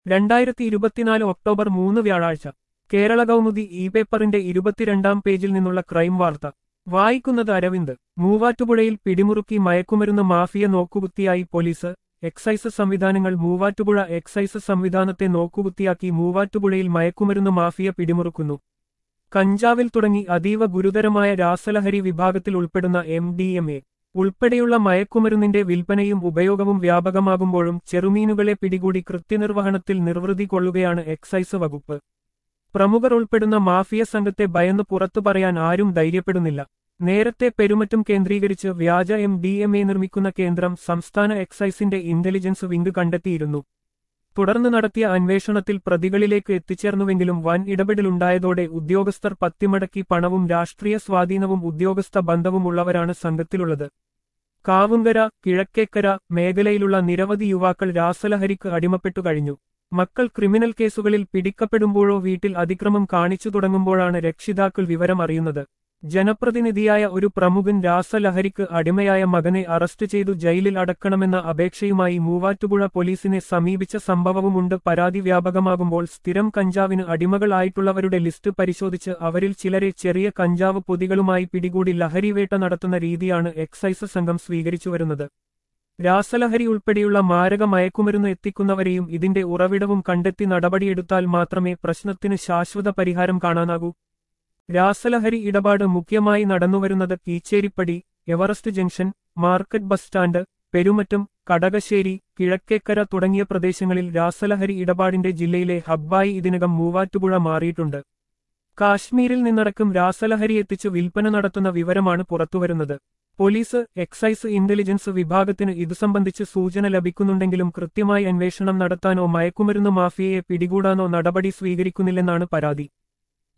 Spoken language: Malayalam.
രണ്ടായിരത്തി ഇരുപത്തിനാല് ഒക്ടോബർ മൂന്ന് വ്യാഴാഴ്ച കേരള കൗമുദി ഇ പേപ്പറിന്റെ ഇരുപത്തിരണ്ടാം പേജിൽ നിന്നുള്ള ക്രൈം വാർത്ത വായിക്കുന്നത് അരവിന്ദ് മൂവാറ്റുപുഴയിൽ പിടിമുറുക്കി മയക്കുമരുന്ന് മാഫിയ നോക്കുകുത്തിയായി പോലീസ് എക്സൈസ് സംവിധാനങ്ങൾ മൂവാറ്റുപുഴ എക്സൈസ് സംവിധാനത്തെ നോക്കുകുത്തിയാക്കി മൂവാറ്റുപുഴയിൽ മയക്കുമരുന്ന് മാഫിയ പിടിമുറുക്കുന്നു കഞ്ചാവിൽ തുടങ്ങി അതീവ ഗുരുതരമായ രാസലഹരി വിഭാഗത്തിൽ ഉൾപ്പെടുന്ന എം ഡി എം എ ഉൾപ്പെടെയുള്ള മയക്കുമരുന്നിന്റെ വിൽപ്പനയും ഉപയോഗവും വ്യാപകമാകുമ്പോഴും ചെറുമീനുകളെ പിടികൂടി കൃത്യനിർവഹണത്തിൽ നിർവൃതി കൊള്ളുകയാണ് എക്സൈസ് വകുപ്പ് പ്രമുഖർ ഉൾപ്പെടുന്ന മാഫിയ സംഘത്തെ ഭയന്ന് പുറത്തു പറയാൻ ആരും ധൈര്യപ്പെടുന്നില്ല നേരത്തെ പെരുമറ്റും കേന്ദ്രീകരിച്ച് വ്യാജ എം ഡി എം എ നിർമ്മിക്കുന്ന കേന്ദ്രം സംസ്ഥാന എക്സൈസിന്റെ ഇന്റലിജൻസ് വിംഗ് കണ്ടെത്തിയിരുന്നു തുടർന്ന് നടത്തിയ അന്വേഷണത്തിൽ പ്രതികളിലേക്ക് എത്തിച്ചേർന്നുവെങ്കിലും വൻ ഇടപെടലുണ്ടായതോടെ ഉദ്യോഗസ്ഥർ പത്തിമടക്കി പണവും രാഷ്ട്രീയ സ്വാധീനവും ഉദ്യോഗസ്ഥ ബന്ധവുമുള്ളവരാണ് സംഘത്തിലുള്ളത് കാവുങ്കര കിഴക്കേക്കര മേഖലയിലുള്ള നിരവധി യുവാക്കൾ രാസലഹരിക്ക് അടിമപ്പെട്ടു കഴിഞ്ഞു മക്കൾ ക്രിമിനൽ കേസുകളിൽ പിടിക്കപ്പെടുമ്പോഴോ വീട്ടിൽ അതിക്രമം കാണിച്ചു തുടങ്ങുമ്പോഴാണ് രക്ഷിതാക്കൾ വിവരം അറിയുന്നത് ജനപ്രതിനിധിയായ ഒരു പ്രമുഖൻ രാസലഹരിക്ക് അടിമയായ മകനെ അറസ്റ്റ് ചെയ്തു ജയിലിൽ അടക്കണമെന്ന അപേക്ഷയുമായി മൂവാറ്റുപുഴ പോലീസിനെ സമീപിച്ച സംഭവവുമുണ്ട് പരാതി വ്യാപകമാകുമ്പോൾ സ്ഥിരം കഞ്ചാവിന് അടിമകളായിട്ടുള്ളവരുടെ ലിസ്റ്റ് പരിശോധിച്ച് അവരിൽ ചിലരെ ചെറിയ കഞ്ചാവ് പൊതികളുമായി പിടികൂടി ലഹരിവേട്ട നടത്തുന്ന രീതിയാണ് എക്സൈസ് സംഘം സ്വീകരിച്ചുവരുന്നത് രാസലഹരി ഉൾപ്പെടെയുള്ള മാരക മയക്കുമരുന്ന് എത്തിക്കുന്നവരെയും ഇതിന്റെ ഉറവിടവും കണ്ടെത്തി നടപടിയെടുത്താൽ മാത്രമേ പ്രശ്നത്തിന് ശാശ്വത പരിഹാരം കാണാനാകൂ രാസലഹരി ഇടപാട് മുഖ്യമായി നടന്നുവരുന്നത് Keecheripady Everest junction market bus stand Perumattam Kadakassery Kizhakkekkara തുടങ്ങിയ പ്രദേശങ്ങളിൽ രാസലഹരി ഇടപാടിന്റെ ജില്ലയിലെ ഹബ്ബായി ഇതിനകം മൂവാറ്റുപുഴ മാറിയിട്ടുണ്ട് കാശ്മീരിൽ നിന്നടക്കം രാസലഹരി എത്തിച്ച് വിൽപ്പന നടത്തുന്ന വിവരമാണ് പുറത്തുവരുന്നത് പോലീസ് എക്സൈസ് ഇന്റലിജൻസ് വിഭാഗത്തിന് ഇതു സംബന്ധിച്ച് സൂചന ലഭിക്കുന്നുണ്ടെങ്കിലും കൃത്യമായി അന്വേഷണം നടത്താനോ മയക്കുമരുന്ന് മാഫിയയെ പിടികൂടാനോ നടപടി സ്വീകരിക്കുന്നില്ലെന്നാണ് പരാതി